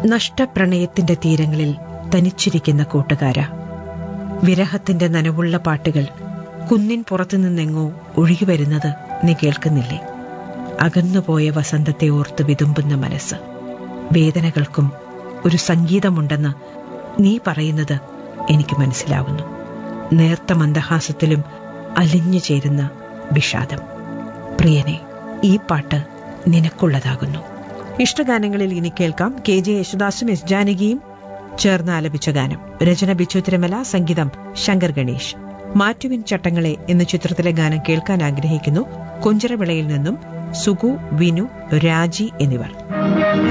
നഷ്ടപ്രണയത്തിന്റെ തീരങ്ങളിൽ തനിച്ചിരിക്കുന്ന കൂട്ടുകാര വിരഹത്തിന്റെ നനവുള്ള പാട്ടുകൾ കുന്നിൻ പുറത്തു നിന്നെങ്ങോ ഒഴുകി വരുന്നത് നീ കേൾക്കുന്നില്ലേ അകന്നുപോയ വസന്തത്തെ ഓർത്ത് വിതുമ്പുന്ന മനസ്സ് വേദനകൾക്കും ഒരു സംഗീതമുണ്ടെന്ന് നീ പറയുന്നത് എനിക്ക് മനസ്സിലാവുന്നു നേർത്ത മന്ദഹാസത്തിലും അലിഞ്ഞു ചേരുന്ന വിഷാദം പ്രിയനെ ഈ പാട്ട് നിനക്കുള്ളതാകുന്നു ഇഷ്ടഗാനങ്ങളിൽ ഇനി കേൾക്കാം കെ ജെ യേശുദാസും എസ് ജാനകിയും ചേർന്ന് ആലപിച്ച ഗാനം രചന ബിച്ചു തിരുമല സംഗീതം ശങ്കർ ഗണേഷ് മാറ്റുവിൻ ചട്ടങ്ങളെ എന്ന ചിത്രത്തിലെ ഗാനം കേൾക്കാൻ ആഗ്രഹിക്കുന്നു കൊഞ്ചരവിളയിൽ നിന്നും സുഗു വിനു രാജി എന്നിവർ